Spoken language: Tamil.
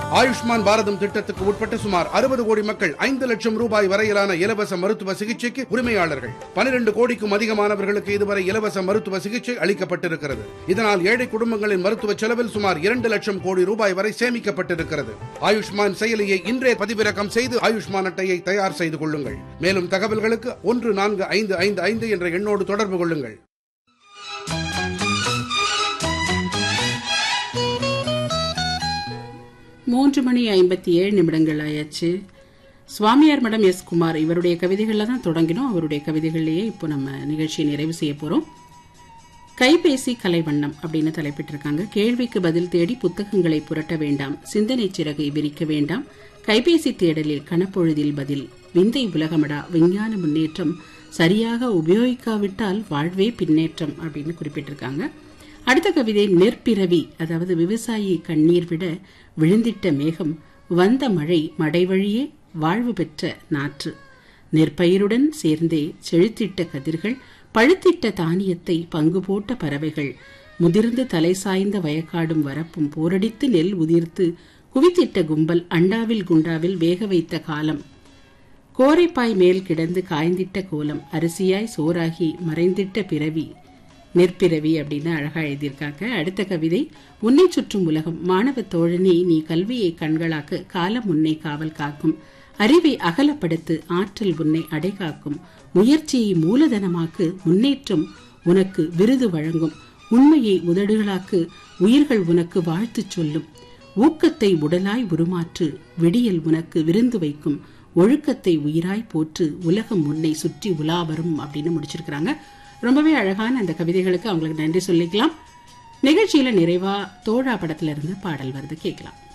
ஆயுஷ்மான் பாரதம் திட்டத்துக்கு உட்பட்ட சுமார் அறுபது கோடி மக்கள் ஐந்து லட்சம் ரூபாய் வரையிலான இலவச மருத்துவ சிகிச்சைக்கு உரிமையாளர்கள் பனிரெண்டு கோடிக்கும் அதிகமானவர்களுக்கு இதுவரை இலவச மருத்துவ சிகிச்சை அளிக்கப்பட்டிருக்கிறது இதனால் ஏழை குடும்பங்களின் மருத்துவ செலவில் சுமார் இரண்டு லட்சம் கோடி ரூபாய் வரை சேமிக்கப்பட்டிருக்கிறது ஆயுஷ்மான் செயலியை இன்றே பதிவிறக்கம் செய்து ஆயுஷ்மான் அட்டையை தயார் செய்து கொள்ளுங்கள் மேலும் தகவல்களுக்கு ஒன்று நான்கு ஐந்து ஐந்து ஐந்து என்ற எண்ணோடு தொடர்பு கொள்ளுங்கள் மூன்று மணி ஐம்பத்தி ஏழு நிமிடங்கள் ஆயாச்சு சுவாமியார் மடம் எஸ் குமார் இவருடைய கவிதைகளில் தான் தொடங்கினோம் அவருடைய கவிதைகள்லேயே இப்போ நம்ம நிகழ்ச்சியை நிறைவு செய்ய போகிறோம் கைபேசி கலைவண்ணம் அப்படின்னு தலைப்பிட்டிருக்காங்க கேள்விக்கு பதில் தேடி புத்தகங்களை புரட்ட வேண்டாம் சிந்தனை சிறகை விரிக்க வேண்டாம் கைபேசி தேடலில் கணப்பொழுதில் பதில் விந்தை உலகமடா விஞ்ஞான முன்னேற்றம் சரியாக உபயோகிக்காவிட்டால் வாழ்வே பின்னேற்றம் அப்படின்னு குறிப்பிட்டிருக்காங்க அடுத்த கவிதை நெற்பிறவி அதாவது விவசாயி கண்ணீர் விட விழுந்திட்ட மேகம் வந்த மழை மடை வழியே வாழ்வு பெற்ற நாற்று நெற்பயிருடன் சேர்ந்தே செழித்திட்ட கதிர்கள் பழுத்திட்ட தானியத்தை பங்கு போட்ட பறவைகள் முதிர்ந்து தலை சாய்ந்த வயக்காடும் வரப்பும் போரடித்து நெல் உதிர்த்து குவித்திட்ட கும்பல் அண்டாவில் குண்டாவில் வேக வைத்த காலம் கோரைப்பாய் மேல் கிடந்து காய்ந்திட்ட கோலம் அரிசியாய் சோறாகி மறைந்திட்ட பிறவி நெற்பிறவி அப்படின்னு அழகா எழுதியிருக்காங்க அடுத்த கவிதை உன்னை சுற்றும் உலகம் மாணவ தோழனே நீ கல்வியை கண்களாக்க காலம் உன்னை காவல் காக்கும் அறிவை அகலப்படுத்து ஆற்றல் உன்னை அடைகாக்கும் முயற்சியை மூலதனமாக்கு முன்னேற்றம் உனக்கு விருது வழங்கும் உண்மையை உதடுகளாக்கு உயிர்கள் உனக்கு வாழ்த்து சொல்லும் ஊக்கத்தை உடலாய் உருமாற்று விடியல் உனக்கு விருந்து வைக்கும் ஒழுக்கத்தை உயிராய் போற்று உலகம் உன்னை சுற்றி உலா வரும் அப்படின்னு முடிச்சிருக்கிறாங்க ரொம்பவே அழகான அந்த கவிதைகளுக்கு அவங்களுக்கு நன்றி சொல்லிக்கலாம் நிகழ்ச்சியில நிறைவா தோழா படத்துல இருந்து பாடல் வருது கேட்கலாம்